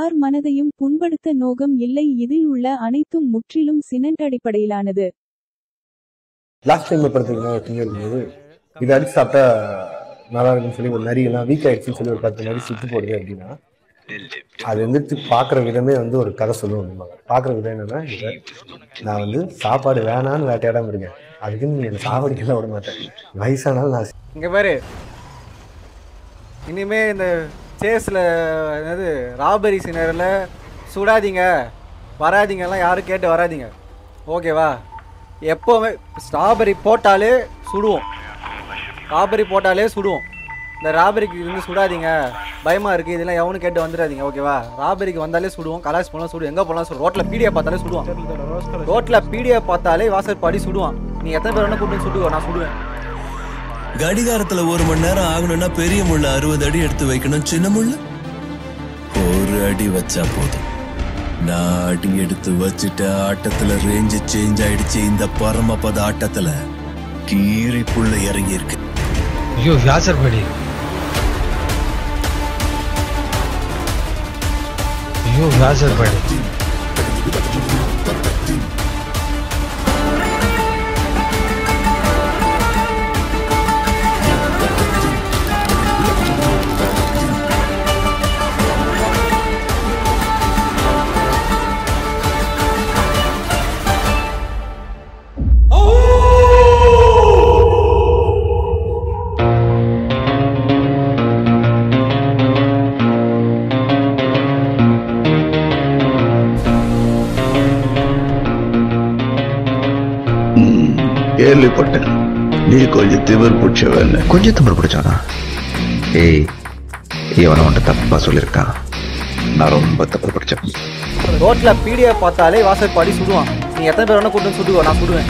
யார் மனதையும் புண்படுத்த நோகம் இல்லை இதில் உள்ள அனைத்தும் முற்றிலும் சினண்ட் அடிப்படையிலானது லாஸ்ட் டைம் படத்துக்கு தூங்கி இருக்கும்போது இதை அடிச்சு சாப்பிட்டா நல்லா இருக்குன்னு சொல்லி ஒரு நரியெல்லாம் வீக் ஆயிடுச்சுன்னு சொல்லி ஒரு பத்து நரி சுத்து போடுது அப்படின்னா அது வந்துட்டு பார்க்குற விதமே வந்து ஒரு கதை சொல்லுவாங்க பார்க்குற விதம் என்னன்னா இதை நான் வந்து சாப்பாடு வேணான்னு வேட்டையாடாம இருக்கேன் அதுக்குன்னு நீ என்னை சாவடிக்கலாம் விட மாட்டேன் வயசானாலும் நான் இங்கே பாரு இனிமே இந்த சேஸில் என்னது ராபரி சினரில் சுடாதீங்க வராதீங்கலாம் யாரும் கேட்டு வராதீங்க ஓகேவா எப்போவுமே ஸ்ட்ராபெரி போட்டாலே சுடுவோம் ராபரி போட்டாலே சுடுவோம் இந்த ராபரிக்கு இருந்து சுடாதீங்க பயமாக இருக்குது இதெல்லாம் எவனும் கேட்டு வந்துடாதீங்க ஓகேவா ராபரிக்கு வந்தாலே சுடுவோம் கலாஸ் போனால் சுடுவோம் எங்கே போனாலும் சுடுவோம் ரோட்டில் பீடியை பார்த்தாலே சுடுவான் ரோட்டில் பீடியை பார்த்தாலே வாசல் படி சுடுவான் நீ எத்தனை பேர் வேணா கூட்டு சுடுவோம் நான் சுடுவேன் கடிகாரத்துல ஒரு மணி நேரம் ஆகணும்னா பெரிய முள்ள அறுபது அடி எடுத்து வைக்கணும் சின்ன முள்ள ஒரு அடி வச்சா போதும் நான் அடி எடுத்து வச்சுட்ட ஆட்டத்துல ரேஞ்சு சேஞ்ச் ஆயிடுச்சு இந்த பரமபத ஆட்டத்துல கீரி புள்ள இறங்கி இருக்கு ஐயோ வியாசர்படி ஐயோ வியாசர்படி கேள்விப்பட்டேன் நீ கொஞ்சம் திமிர் பிடிச்சவன் கொஞ்சம் திமிரு பிடிச்சானா ஏய் இவனை உன்ட்ட தப்பா சொல்லியிருக்கான் நான் ரொம்ப தப்பு பிடிச்சேன் ரோட்ல பீடியை பார்த்தாலே வாசல் படி சுடுவான் நீ எத்தனை பேர் வேணா கூட்டு சுடுவோம் நான் சுடுவேன்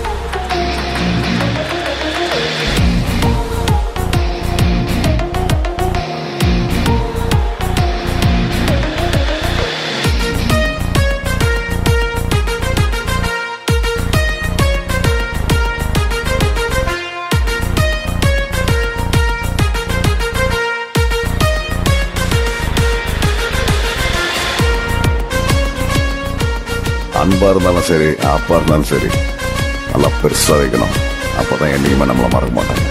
அன்பா இருந்தாலும் சரி அப்பா இருந்தாலும் சரி நல்லா பெருசா வைக்கணும் அப்பதான் என்னைக்குமே நம்மள மறக்க மாட்டாங்க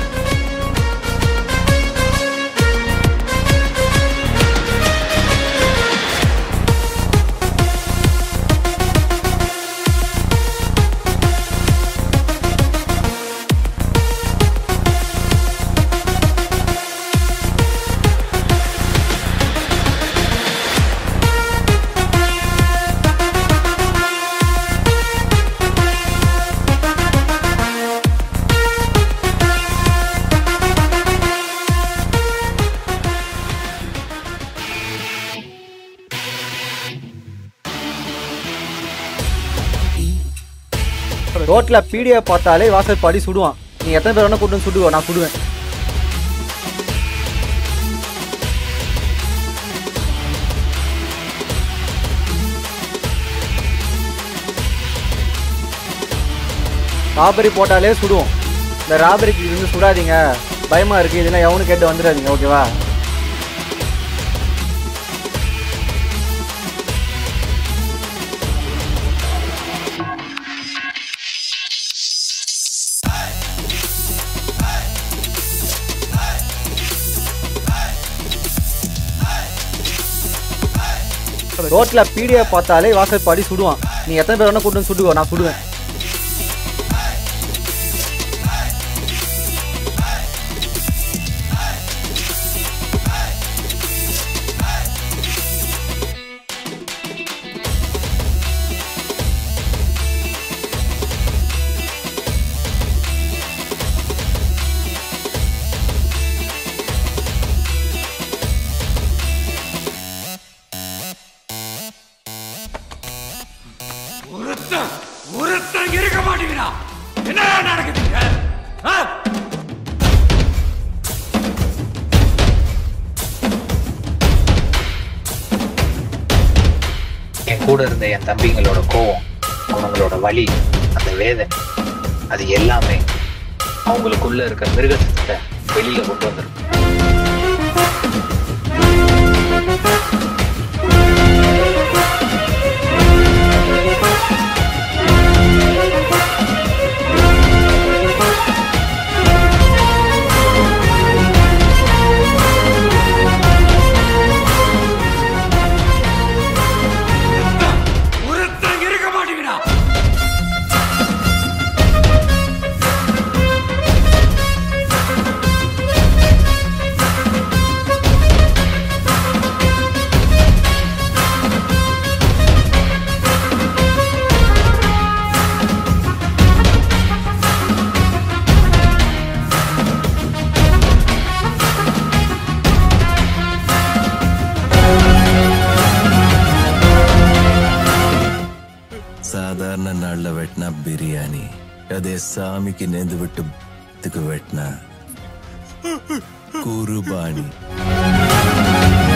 ரோட்ல பீடியை பார்த்தாலே வாசல் படி சுடுவான் நீ எத்தனை பேர் வேணா கூட்டு சுடுவோம் நான் சுடுவேன் ராபரி போட்டாலே சுடுவோம் இந்த ராபரிக்கு இருந்து சுடாதீங்க பயமா இருக்கு இதெல்லாம் எவனும் கேட்டு வந்துடாதீங்க ஓகேவா ரோட்ல பீடியை பார்த்தாலே வாசல் படி சுடுவான் நீ எத்தனை பேர் வேணா கூட்டு சுடுவோம் நான் சுடுவேன் ஒருத்தன் ஒருத்தன் இருக்க மாட்டேங்கிறா என்ன நடக்குதுங்க ஆ? என் கூட இருந்த என் தம்பிங்களோட கோவம் அவங்களோட வலி அந்த வேதனை அது எல்லாமே அவங்களுக்குள்ள இருக்க மிருகத்தை வெளியில கொண்டு வந்திருக்கு சாதாரண நாள்ல வெட்டினா பிரியாணி அதே சாமிக்கு நேர்ந்து விட்டு த்துக்கு வெட்டினா குருபாணி